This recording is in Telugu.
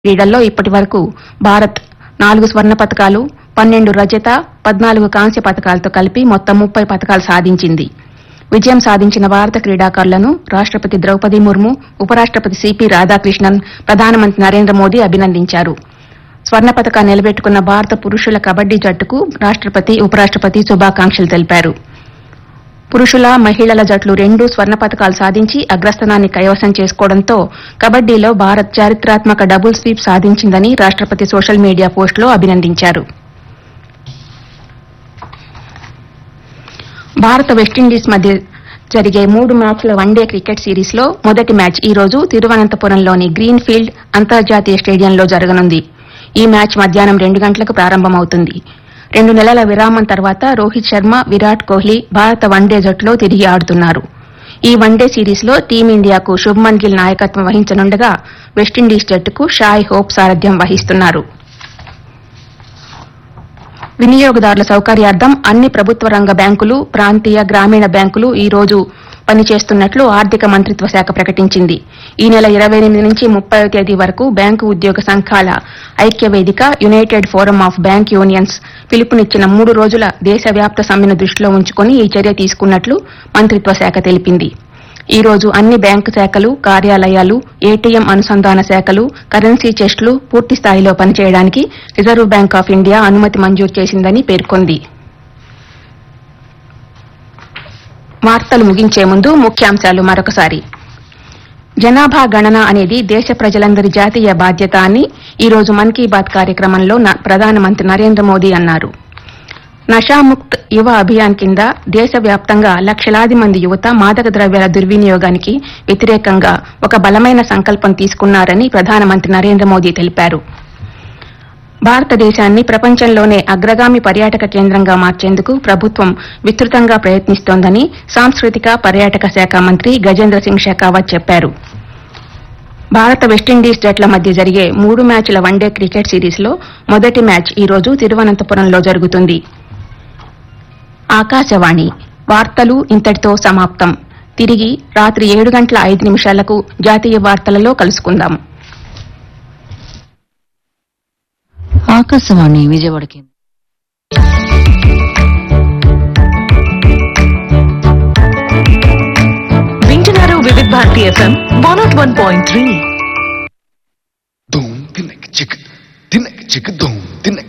క్రీడల్లో ఇప్పటి వరకు భారత్ నాలుగు స్వర్ణ పతకాలు పన్నెండు రజత పద్నాలుగు కాంస్య పతకాలతో కలిపి మొత్తం ముప్పై పతకాలు సాధించింది విజయం సాధించిన భారత క్రీడాకారులను రాష్టపతి ద్రౌపది ముర్ము ఉపరాష్టపతి సిపి రాధాకృష్ణన్ ప్రధానమంత్రి నరేంద్ర మోదీ అభినందించారు స్వర్ణ పతకాన్ని నిలబెట్టుకున్న భారత పురుషుల కబడ్డీ జట్టుకు రాష్టపతి ఉపరాష్టపతి శుభాకాంక్షలు తెలిపారు పురుషుల మహిళల జట్లు రెండూ స్వర్ణ పతకాలు సాధించి అగ్రస్థానాన్ని కైవసం చేసుకోవడంతో కబడ్డీలో భారత్ చారిత్రాత్మక డబుల్ స్వీప్ సాధించిందని రాష్టపతి సోషల్ మీడియా పోస్టులో అభినందించారు భారత వెస్టిండీస్ మధ్య జరిగే మూడు మ్యాచ్ల వన్డే క్రికెట్ సిరీస్లో మొదటి మ్యాచ్ ఈ రోజు తిరువనంతపురంలోని గ్రీన్ ఫీల్డ్ అంతర్జాతీయ స్టేడియంలో జరగనుంది ఈ మ్యాచ్ మధ్యాహ్నం రెండు గంటలకు ప్రారంభమవుతుంది రెండు నెలల విరామం తర్వాత రోహిత్ శర్మ విరాట్ కోహ్లీ భారత వన్డే జట్టులో తిరిగి ఆడుతున్నారు ఈ వన్డే సిరీస్లో టీమిండియాకు శుభ్మన్ గిల్ నాయకత్వం వహించనుండగా వెస్టిండీస్ జట్టుకు షాయ్ హోప్ సారథ్యం వహిస్తున్నారు వినియోగదారుల సౌకర్యార్థం అన్ని ప్రభుత్వ రంగ బ్యాంకులు ప్రాంతీయ గ్రామీణ బ్యాంకులు ఈ రోజు పనిచేస్తున్నట్లు ఆర్థిక మంత్రిత్వ శాఖ ప్రకటించింది ఈ నెల ఇరవై ఎనిమిది నుంచి ముప్పై తేదీ వరకు బ్యాంకు ఉద్యోగ సంఘాల ఐక్య వేదిక United Forum of Bank Unions పిలుపునిచ్చిన మూడు రోజుల దేశవ్యాప్త సమ్మెను దృష్టిలో ఉంచుకుని ఈ చర్య తీసుకున్నట్లు మంత్రిత్వ శాఖ తెలిపింది ఈ రోజు అన్ని బ్యాంకు శాఖలు కార్యాలయాలు ఏటీఎం అనుసంధాన శాఖలు కరెన్సీ చెస్టులు పూర్తి స్థాయిలో పనిచేయడానికి రిజర్వ్ బ్యాంక్ ఆఫ్ ఇండియా అనుమతి మంజూరు చేసిందని పేర్కొంది వార్తలు ముగించే ముందు ముఖ్యాంశాలు మరొకసారి జనాభా గణన అనేది దేశ ప్రజలందరి జాతీయ బాధ్యత అని ఈ రోజు మన్ కీ బాత్ కార్యక్రమంలో న- ప్రధానమంత్రి నరేంద్ర మోదీ అన్నారు నషాముక్త్ యువ అభియాన్ కింద దేశవ్యాప్తంగా లక్షలాది మంది యువత మాదక ద్రవ్యాల దుర్వినియోగానికి వ్యతిరేకంగా ఒక బలమైన సంకల్పం తీసుకున్నారని ప్రధానమంత్రి నరేంద్ర మోదీ తెలిపారు భారతదేశాన్ని ప్రపంచంలోనే అగ్రగామి పర్యాటక కేంద్రంగా మార్చేందుకు ప్రభుత్వం విస్తృతంగా ప్రయత్నిస్తోందని సాంస్కృతిక పర్యాటక శాఖ మంత్రి గజేంద్ర సింగ్ షెకావత్ చెప్పారు భారత వెస్టిండీస్ జట్ల మధ్య జరిగే మూడు మ్యాచ్ల వన్డే క్రికెట్ సిరీస్లో మొదటి మ్యాచ్ ఈ రోజు తిరువనంతపురంలో జరుగుతుంది ఆకాశవాణి వార్తలు ఇంతటితో సమాప్తం తిరిగి రాత్రి ఏడు గంటల ఐదు నిమిషాలకు జాతీయ వార్తలలో కలుసుకుందాం ఆకాశవాణి విజయవాడ కేంద్రం వింటున్నారు Vividh Bharati FM one nought one point three Boom, tinek chick, tinek chick, boom.